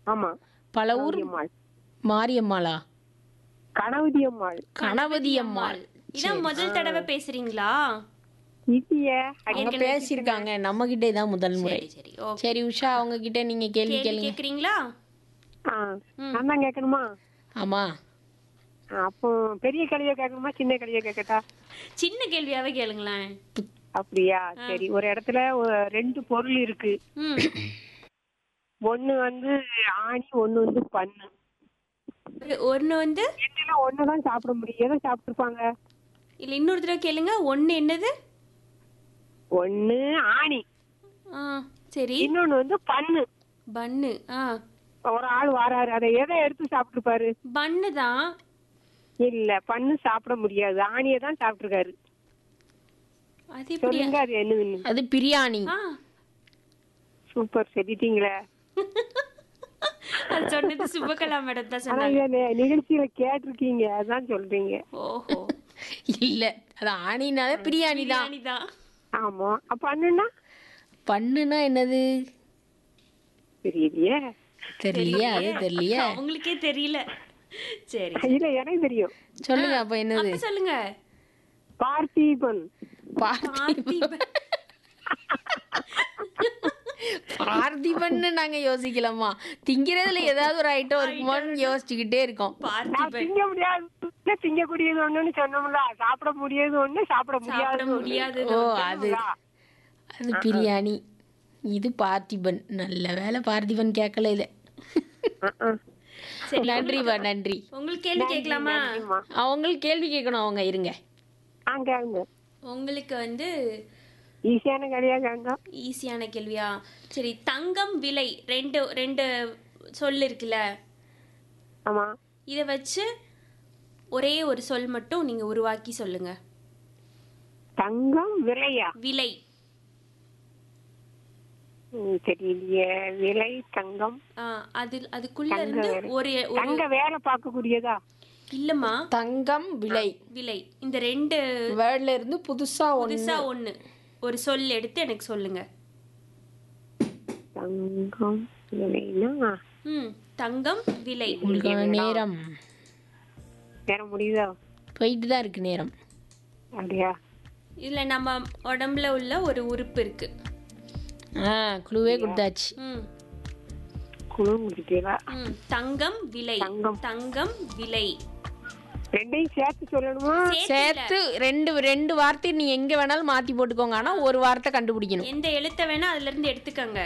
ஆமா பல ஊர் அம்மாள் மாரியம்மாளா கணவதி அம்மாள் கணபதி அம்மாள் இதான் முதல் தடவை பேசுறீங்களா இல்லைய அவங்க பேசியிருக்காங்க நம்ம கிட்டே தான் முதல் முறை சரி சரி ஓகே சரி உஷா அவங்க கிட்ட நீங்க கேள்வி கேள்வி கேளுங்க கேக்குறீங்களா ஆ நான் தான் கேட்கணுமா ஆமா ஆ, அப்போ பெரிய கழிவை கேட்கணுமா சின்ன கழிவை கேட்கட்டா சின்ன கேள்வியாவே கேளுங்களேன் அப்படியா சரி ஒரு இடத்துல ஒரு ரெண்டு பொருள் இருக்கு ம் ஒண்ணு வந்து ஆணி ஒண்ணு வந்து பண்ணு ஒரு- ஒண்ணு வந்து ரெண்டுல ஒண்ணுதான் சாப்பிட முடியும் எதை சாப்பிட்டுருப்பாங்க இல்ல இன்னொரு தடவை கேளுங்க ஒண்ணு என்னது ஒண்ணு ஆணி ஆ சரி இன்னொன்னு வந்து பண்ணு பன்னு ஆ ஒரு ஆள் வாராரு அதை எதை எடுத்து சாப்பிட்டுருப்பாரு பன்னு தான் இல்ல பண்ணு சாப்பிட முடியாது ஆணியை தான் சாப்பிட்டுருக்காரு அது எப்படி சொல்லுங்க அது என்னதுன்னு அது பிரியாணி ஆ சூப்பர் சொல்லிட்டீங்களே அது சொன்னது சுபகலா மேடம் தான் ஆனா சொன்னாங்க இத நி- நிகழ்ச்சியில கேட்டிருக்கீங்க அதான் சொல்றீங்க ஓஹோ இல்ல அது ஆணினால பிரியாணி தான் பிரியாணி தான் ஆமா அப்ப பண்ணுன்னா பண்ணுனா என்னது தெரியலையே தெரியலையா அது தெரியலையே அவங்களுக்கே தெரியல சரி இல்ல எனக்கு தெரியும் சொல்லுங்க அப்ப என்னது அப்ப சொல்லுங்க பார்த்திபன் பார்த்திபன் பார்த்திபன்னு நாங்க யோசிக்கலாமா திங்கிறதுல ஏதாவது ஒரு ஐட்டம் இருக்குமோன்னு யோசிச்சுக்கிட்டே இருக்கோம் நான் பார்த்திபன் திங்க முடியாது திங்கக்கூடியது ஒண்ணுன்னு சொன்னோம்ல சாப்பிட முடியாது ஒண்ணு சாப்பிட சாப்பிட முடியாது முடியாது ஓ அது அது பிரியாணி இது பார்த்திபன் நல்ல வேலை பார்த்திபன் கேட்கல இத சரி நன்றிவா நன்றி உங்களுக்கு கேள்வி கேட்கலாமா அவங்களுக்கு கேள்வி கேட்கணும் அவங்க இருங்க அங்க உங்களுக்கு வந்து ஈஸியான கடையா கேங்க ஈஸியான கேள்வியா சரி தங்கம் விலை ரெண்டு ரெண்டு சொல் இருக்குல்ல ஆமா இதை வச்சு ஒரே ஒரு சொல் மட்டும் நீங்க உருவாக்கி சொல்லுங்க தங்கம் விலையா விலை ம், தெரியலையே விலை தங்கம் ஆ, அது அதுக்குள்ள இருந்து ஒரு ஒரு தங்க வேலை பார்க்கக்கூடியதா இல்லம்மா தங்கம் விலை விலை இந்த ரெண்டு வேர்ட்ல இருந்து புதுசா ஒண்ணு புதுசா ஒண்ணு ஒரு சொல் எடுத்து எனக்கு சொல்லுங்க தங்கம் விலைனா ம் தங்கம் விலை உங்களுக்கான நேரம் வேற முடியுதா போயிட்டு தான் இருக்கு நேரம் அப்படியா இதுல நம்ம உடம்புல உள்ள ஒரு உறுப்பு இருக்கு ஆ குழுவே கொடுத்தாச்சு ம் குழு முடிக்கிறா ம் தங்கம் விலை தங்கம். தங்கம் விலை ரெண்டையும் சேர்த்து சொல்லணுமா சேர்த்து ரெண்டு ரெண்டு வார்த்தை நீ எங்க வேணாலும் மாத்தி போட்டுக்கோங்க ஆனா ஒரு வார்த்தை கண்டுபிடிக்கணும் எந்த எழுத்தை வேணா அதுல இருந்து எடுத்துக்கங்க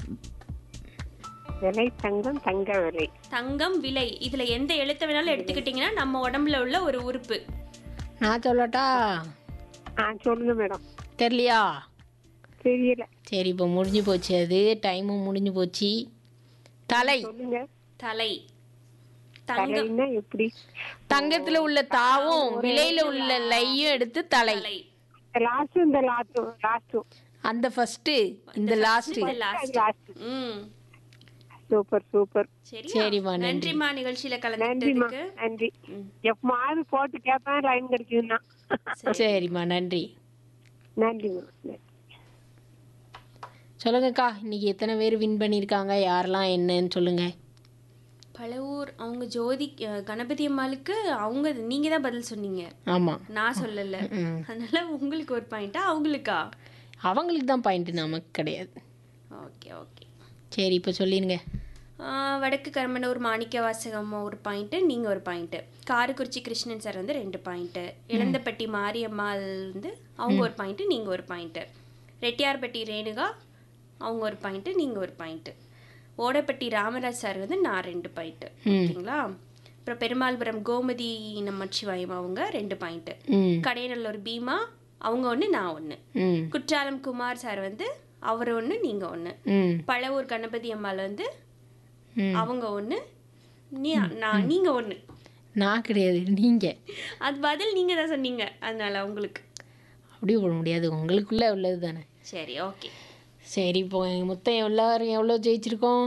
விலை தங்கம் தங்க விலை தங்கம் விலை இதுல எந்த எழுத்தை வேணாலும் எடுத்துக்கிட்டீங்கன்னா நம்ம உடம்புல உள்ள ஒரு உறுப்பு நான் சொல்லட்டா ஆ சொல்லுங்க மேடம் தெரியலையா தெரியல சரி இப்போ முடிஞ்சு போச்சு அது டைமும் முடிஞ்சு போச்சு தலை சொல்லுங்க தலை தங்கம் தலைன்னா எப்படி தங்கத்துல உள்ள தாவும் விலையில உள்ள லையும் எடுத்து தலை தலை லாஸ்ட் இந்த லாஸ்ட் லாஸ்ட் அந்த ஃபர்ஸ்ட் இந்த லாஸ்ட் இது லாஸ்ட் லாஸ்ட் ம் சூப்பர் சூப்பர் சரியா சரிம்மா, நன்றி. நன்றிம்மா நிகழ்ச்சியில நன்றிம்மா கலந்துட்டதுக்கு நன்றி எப்பமாவது போட்டு கேட்பேன் லைன் கிடைக்குதுன்னா சரிம்மா நன்றி நன்றிம்மா நன்றி. சொல்லுங்கக்கா இன்னைக்கு எத்தனை பேர் வின் பண்ணியிருக்காங்க யாரெல்லாம் என்னன்னு சொல்லுங்க பழவூர் அவங்க ஜோதி அஹ், கணபதி அம்மாளுக்கு அவங்க நீங்க தான் பதில் சொன்னீங்க ஆமா நான் சொல்லல ம். அதனால உங்களுக்கு ஒரு பாயிண்டா அவங்களுக்கா அவங்களுக்கு தான் பாயிண்ட் நமக்கு கிடையாது ஓகே ஓகே சரி இப்போ சொல்லிடுங்க வடக்கு கருமனூர் மாணிக்க வாசகம் ஒரு பாயிண்ட்டு நீங்கள் ஒரு பாயிண்ட்டு காரக்குறிச்சி கிருஷ்ணன் சார் வந்து ரெண்டு பாயிண்ட்டு இளந்தப்பட்டி மாரியம்மாள் வந்து அவங்க ஒரு பாயிண்ட்டு நீங்கள் ஒரு பாயிண்ட்டு ரெட்டியார்பட்டி ரேணுகா அவங்க ஒரு பாயிண்ட்டு நீங்கள் ஒரு பாயிண்ட்டு ஓடப்பட்டி ராமராஜ் சார் வந்து நான் ரெண்டு பாயிண்ட்டு ஓகேங்களா அப்புறம் பெருமாள்புரம் கோமதி நமச்சிவாயம் அவங்க ரெண்டு பாயிண்ட்டு ம் கடையநல்லூர் பீமா அவங்க ஒன்று நான் ஒன்று ம் குற்றாலம் குமார் சார் வந்து அவர் ஒன்று நீங்கள் ஒன்று ம் பழவூர் கணபதி அம்மாள் வந்து ம். அவங்க ஒன்று நீ நான் நீங்கள் ஒன்று நான் கிடையாது நீங்க அது பதில் நீங்கள் தான் சொன்னீங்க அதனால உங்களுக்கு அப்படி போட முடியாது உங்களுக்குள்ள உள்ளது தானே சரி ஓகே சரி இப்போ எங்க மொத்தம் எல்லாரும் எவ்வளோ ஜெயிச்சிருக்கோம்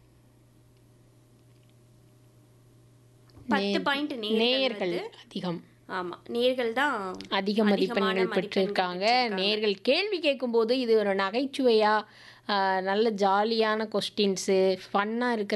பத்து பாயிண்ட் நேயர்கள் அதிகம் ஆமாம் நேர்கள் தான் அதிக மதிப்பெண்கள் பெற்றிருக்காங்க நேர்கள் கேள்வி கேட்கும்போது இது ஒரு நகைச்சுவையா ஆஹ், நல்ல ஜாலியான கொஸ்டின்ஸு ஃபன்னாக இருக்கிற